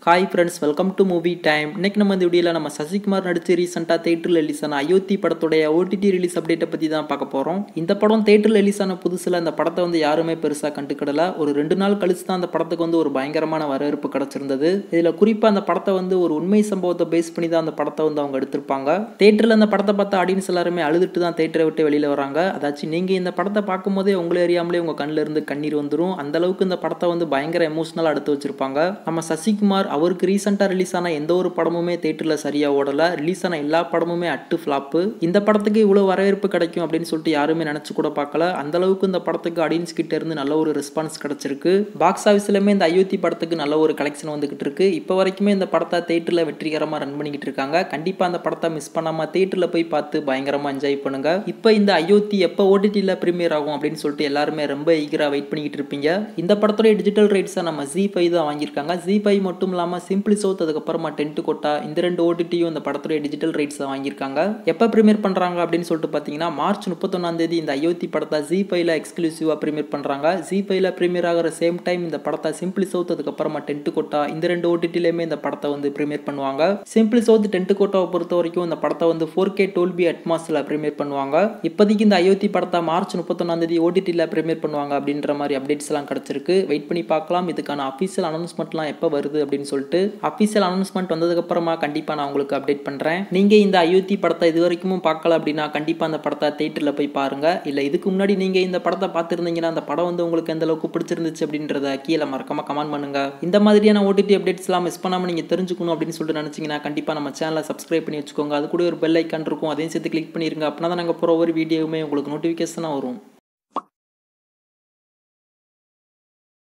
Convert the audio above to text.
hi friends welcome to movie time இன்னைக்கு நம்ம இந்த வீடியோவில் நம்ம சசிகுமார் நடித்து ரீசெண்டாக தேட்டரில் ரிலீஸ் ஆன அயோத்தி படத்துடைய ஓடிடி ரிலீஸ் அப்டேட்டை பற்றி தான் பார்க்க போகிறோம் இந்த படம் தேட்டரில் ரிலீஸ் ஆன புதுசில் அந்த படத்தை வந்து யாருமே பெருசாக கண்டுக்கிடல ஒரு ரெண்டு நாள் கழிச்சு தான் அந்த படத்துக்கு வந்து ஒரு பயங்கரமான வரவேற்பு கிடச்சிருந்தது இதில் குறிப்பாக அந்த படத்தை வந்து ஒரு உண்மை சம்பவத்தை பேஸ் பண்ணி தான் அந்த படத்தை வந்து அவங்க எடுத்திருப்பாங்க தேட்டரில் அந்த படத்தை பார்த்த ஆடியன்ஸ் எல்லாருமே அழுதுட்டு தான் தேட்டரை விட்டு வெளியில் வராங்க அதாச்சும் நீங்கள் இந்த படத்தை பார்க்கும்போதே உங்களை அறியாமலே உங்கள் கண்ணில் இருந்து கண்ணீர் வந்துடும் அந்த அளவுக்கு இந்த படத்தை வந்து பயங்கர எமோஷனலாக எடுத்து வச்சிருப்பாங்க நம்ம சசிகுமார் அவருக்கு ரீசெண்டாக ரிலீஸ் ஆன எந்த ஒரு படமுமே தேட்டரில் சரியாக ஓடலை ரிலீஸ் ஆன எல்லா படமுமே அட்டு ஃப்ளாப்பு இந்த படத்துக்கு இவ்வளோ வரவேற்பு கிடைக்கும் அப்படின்னு சொல்லிட்டு யாருமே நினச்சி கூட பார்க்கல அந்த அளவுக்கு இந்த படத்துக்கு ஆடியன்ஸ் கிட்ட இருந்து நல்ல ஒரு ரெஸ்பான்ஸ் கிடைச்சிருக்கு பாக்ஸ் ஆஃபீஸ்லையுமே இந்த அயோத்தி படத்துக்கு நல்ல ஒரு கலெக்ஷன் வந்துகிட்டு இருக்கு இப்போ வரைக்குமே இந்த படத்தை தேட்டரில் வெற்றிகரமாக ரன் பண்ணிக்கிட்டு இருக்காங்க கண்டிப்பாக அந்த படத்தை மிஸ் பண்ணாமல் தேட்டரில் போய் பார்த்து பயங்கரமாக என்ஜாய் பண்ணுங்க இப்போ இந்த அயோத்தி எப்போ ஓடிடியில் ப்ரீமியர் ஆகும் அப்படின்னு சொல்லிட்டு எல்லாருமே ரொம்ப ஈகராக வெயிட் பண்ணிக்கிட்டு இருப்பீங்க இந்த படத்துடைய டிஜிட்டல் ரைட்ஸை நம்ம ஜி ஃபைவ் தான் வாங்கியிருக்காங்க ஜி ஃபைவ் மட்டும் இல்லாமல் சிம்பிளி சவுத் அதுக்கப்புறமா டென்ட் கொட்டா இந்த ரெண்டு ஓடிடியும் இந்த படத்துடைய டிஜிட்டல் ரைட்ஸை வாங்கியிருக்காங்க எப்போ ப்ரீமியர் பண்ணுறாங்க அப்படின்னு சொல்லிட்டு பார்த்தீங்கன்னா மார்ச் முப்பத்தொன்னாம் தேதி இந்த அயோத்தி படத்தை ஜி ஃபைவ்ல எக்ஸ்க்ளூசிவாக ப்ரீமியர் பண்ணுறாங்க ஜி ஃபைவ்ல ப்ரீமியர் ஆகிற சேம் டைம் இந்த படத்தை சிம்பிளி சவுத் அதுக்கப்புறமா டென்ட் கொட்டா இந்த ரெண்டு ஓடிடிலையுமே இந்த படத்தை வந்து ப்ரீமியர் பண்ணுவாங்க சிம்பிளி சவுத் டென்ட் கொட்டாவை பொறுத்த வரைக்கும் இந்த படத்தை வந்து ஃபோர் கே டோல்பி அட்மாஸில் ப்ரீமியர் பண்ணுவாங்க இப்போதைக்கு இந்த அயோத்தி படத்தை மார்ச் முப்பத்தொன்னாம் தேதி ஓடிடியில் ப்ரீமியர் பண்ணுவாங்க அப்படின்ற மாதிரி அப்டேட்ஸ் எல்லாம் கிடச்சிருக்கு வெயிட் பண்ணி பார்க்கலாம் இதுக்கான அஃபீஷியல் அனௌன்ஸ்மெண்ட்லாம் எப்போ வருது அப்படின்னு சொல்லிட்டு அஃபீஷியல் அனௌன்ஸ்மெண்ட் வந்ததுக்கப்புறமா கண்டிப்பாக நான் உங்களுக்கு அப்டேட் பண்ணுறேன் நீங்கள் இந்த அயோத்தி படத்தை இது வரைக்கும் பார்க்கல அப்படின்னா கண்டிப்பாக அந்த படத்தை தேட்டரில் போய் பாருங்கள் இல்லை இதுக்கு முன்னாடி நீங்கள் இந்த படத்தை பார்த்துருந்தீங்கன்னா அந்த படம் வந்து உங்களுக்கு எந்த அளவுக்கு பிடிச்சிருந்துச்சு அப்படின்றத கீழே மறக்காம கமெண்ட் பண்ணுங்க இந்த மாதிரியான ஓடிடி அப்டேட்ஸ்லாம் மிஸ் பண்ணாமல் நீங்கள் தெரிஞ்சுக்கணும் அப்படின்னு சொல்லிட்டு நினச்சிங்கன்னா கண்டிப்பாக நம்ம சேனலை சப்ஸ்கிரைப் பண்ணி வச்சுக்கோங்க அது கூட ஒரு பெல் ஐக்கான் இருக்கும் அதையும் சேர்த்து கிளிக் பண்ணிருங்க அப்படின்னா தான் நாங்கள் போகிற ஒவ்வொரு வீடியோவுமே உங்களுக்கு நோட்டிஃபிகேஷனாக வரும்